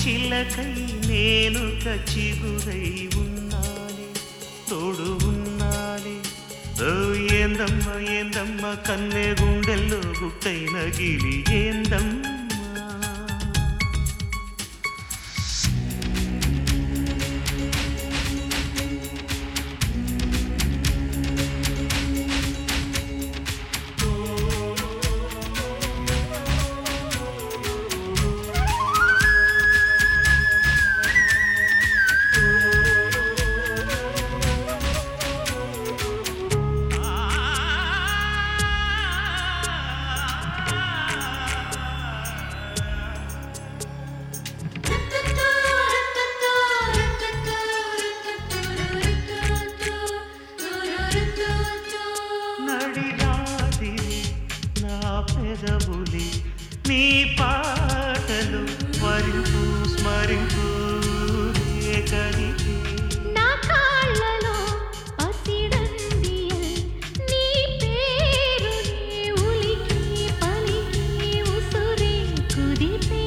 చిలకై నేను చిగురై ఉన్నానే తోడు ఉన్నానే ఓ ఏందమ్మ ఏందమ్మ కన్నె గుండెల్లో గుట్టైన గిలి ఏందమ్మా నడిరాదిరి నా పెదవులి నీ పాటలు వరింపు స్మరింపు ఏకరికి నా కాళ్ళలో పసిడందియల్ నీ పేరునే ఉలికి పలికి ఉసురే కుదిపే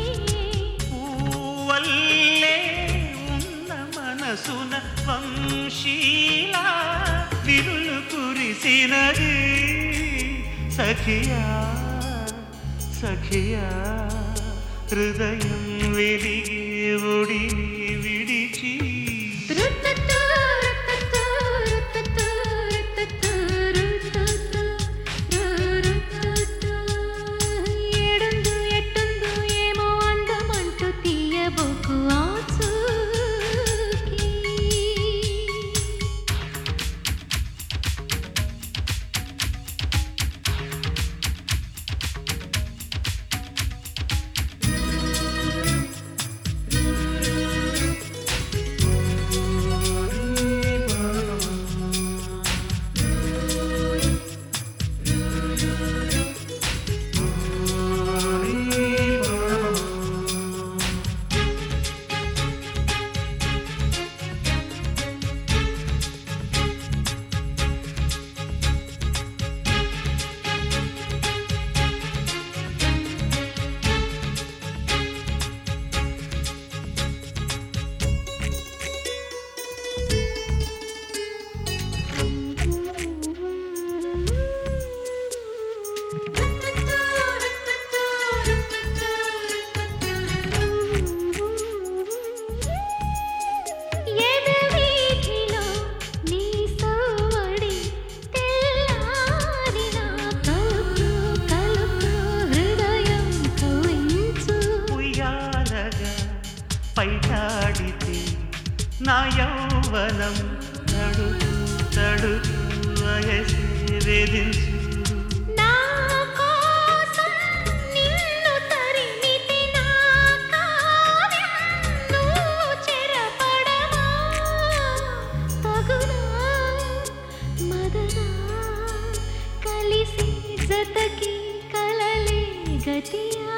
పూవల్లే ఉన్న మనసున వంశీలా విరులు కురిసినది సఖియా సఖియా హృదయం వెలిగే ఒడిని విడిచి రుత్తత్తు రుత్తత్తు రుత్తత్తు రుత్తత్తు రుత్తత్తు రుత్తత్తు ఏడుందు ఎట్టుందు ఏమో అందమంటూ తీయబోకు ఆచూకీ ఎదవీధిలో నీ సవ్వడి తెల్లారిన కలుపు కలుపు హృదయం కవించు ఉయ్యాలగా పైటాడితే నా యౌవనం తడుపు తడుపు వయసే వేధించు నా కోసం నిన్ను తరిమితే నా కావ్యం నువ్వు చెరపడవా తగునా మదనా కలిసి జతకి కలలే గతియా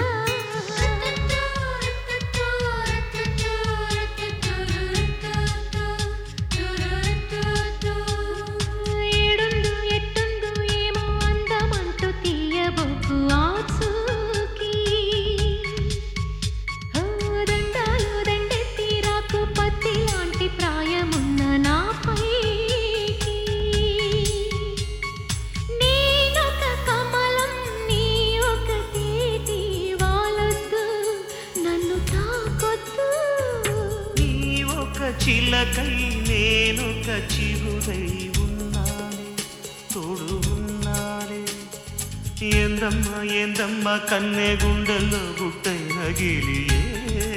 ఏడుందు ఎట్టుందు ఏమో అందమంటూ తీయబోకు ఆచూకీ ఓ దండాలు దండెత్తి రాకు పత్తి లాంటి ప్రాయమున్న నాపైకి నేనొక కమలం నీ ఒక తేటి వాలొద్దు నన్ను తాకొద్దు నీ ఒక చిలకై నేనొక చిగురై ఉన్నానే తోడు ఉన్నానే ఏందమ్మా ఏందమ్మా కన్నె గుండెల్లో గుట్టైన గిలి